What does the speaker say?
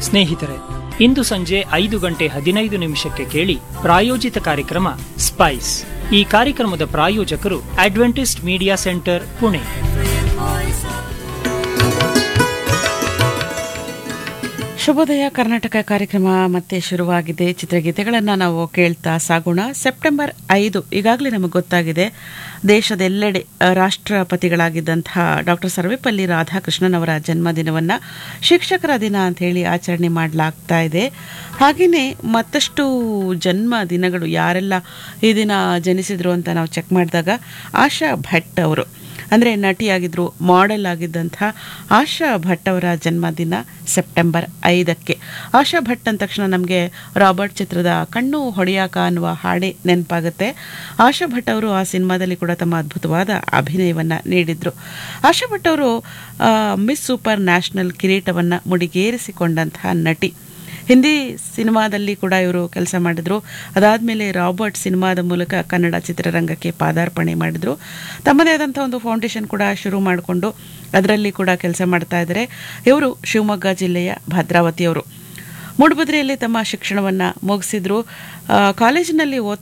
ಸ್ನೇಹಿತರೆ ಇಂದು ಸಂಜೆ ಐದು ಗಂಟೆ ಹದಿನೈದು ನಿಮಿಷಕ್ಕೆ ಕೇಳಿ ಪ್ರಾಯೋಜಿತ ಕಾರ್ಯಕ್ರಮ ಸ್ಪೈಸ್ ಈ ಕಾರ್ಯಕ್ರಮದ ಪ್ರಾಯೋಜಕರು ಅಡ್ವೆಂಟಿಸ್ಟ್ ಮೀಡಿಯಾ ಸೆಂಟರ್ ಪುಣೆ ಶುಭೋದಯ ಕರ್ನಾಟಕ ಕಾರ್ಯಕ್ರಮ ಮತ್ತೆ ಶುರುವಾಗಿದೆ ಚಿತ್ರಗೀತೆಗಳನ್ನು ನಾವು ಕೇಳ್ತಾ ಸಾಗೋಣ ಸೆಪ್ಟೆಂಬರ್ ಐದು ಈಗಾಗಲೇ ನಮಗೆ ಗೊತ್ತಾಗಿದೆ ದೇಶದೆಲ್ಲೆಡೆ ಅ, ರಾಷ್ಟ್ರಪತಿಗಳಾಗಿದ್ದಂತಹ ಡಾಕ್ಟರ್ ಸರ್ವೇಪಲ್ಲಿ ರಾಧಾಕೃಷ್ಣನ್ ಅವರ ಜನ್ಮದಿನವನ್ನು ಶಿಕ್ಷಕರ ದಿನ ಅಂತ ಹೇಳಿ ಆಚರಣೆ ಮಾಡಲಾಗ್ತಾ ಇದೆ ಹಾಗೆಯೇ ಮತ್ತಷ್ಟು ಜನ್ಮ ದಿನಗಳು ಯಾರೆಲ್ಲ ಈ ದಿನ ಜನಿಸಿದ್ರು ಅಂತ ನಾವು ಚೆಕ್ ಮಾಡಿದಾಗ ಆಶಾ ಭಟ್ ಅವರು ಅಂದರೆ ನಟಿಯಾಗಿದ್ದರು ಮಾಡೆಲ್ ಆಗಿದ್ದಂಥ ಆಶಾ ಭಟ್ ಅವರ ಜನ್ಮದಿನ ಸೆಪ್ಟೆಂಬರ್ ಐದಕ್ಕೆ ಆಶಾ ಭಟ್ ಅಂದ ತಕ್ಷಣ ನಮಗೆ ರಾಬರ್ಟ್ ಚಿತ್ರದ ಕಣ್ಣು ಹೊಡೆಯಾಕ ಅನ್ನುವ ಹಾಡೇ ನೆನಪಾಗುತ್ತೆ ಆಶಾ ಭಟ್ ಅವರು ಆ ಸಿನಿಮಾದಲ್ಲಿ ಕೂಡ ತಮ್ಮ ಅದ್ಭುತವಾದ ಅಭಿನಯವನ್ನು ನೀಡಿದರು ಆಶಾ ಭಟ್ ಅವರು ಆ, ಮಿಸ್ ಸೂಪರ್ ನ್ಯಾಷನಲ್ ಕಿರೀಟವನ್ನು ಮುಡಿಗೇರಿಸಿಕೊಂಡಂತಹ ನಟಿ ಹಿಂದಿ ಸಿನಿಮಾದಲ್ಲಿ ಕೂಡ ಇವರು ಕೆಲಸ ಮಾಡಿದ್ರು ಅದಾದಮೇಲೆ ರಾಬರ್ಟ್ ಸಿನಿಮಾದ ಮೂಲಕ ಕನ್ನಡ ಚಿತ್ರರಂಗಕ್ಕೆ ಪಾದಾರ್ಪಣೆ ಮಾಡಿದ್ರು ತಮ್ಮದೇ ಆದಂಥ ಒಂದು ಫೌಂಡೇಶನ್ ಕೂಡ ಶುರು ಮಾಡಿಕೊಂಡು ಅದರಲ್ಲಿ ಕೂಡ ಕೆಲಸ ಮಾಡ್ತಾ ಇದ್ದಾರೆ ಇವರು ಶಿವಮೊಗ್ಗ ಜಿಲ್ಲೆಯ ಭದ್ರಾವತಿಯವರು ಮೂಡುಬಿದ್ರೆಯಲ್ಲಿ ತಮ್ಮ ಶಿಕ್ಷಣವನ್ನು ಮುಗಿಸಿದ್ರು ಆ, ಕಾಲೇಜಿನಲ್ಲಿ ಓದ್ತಾ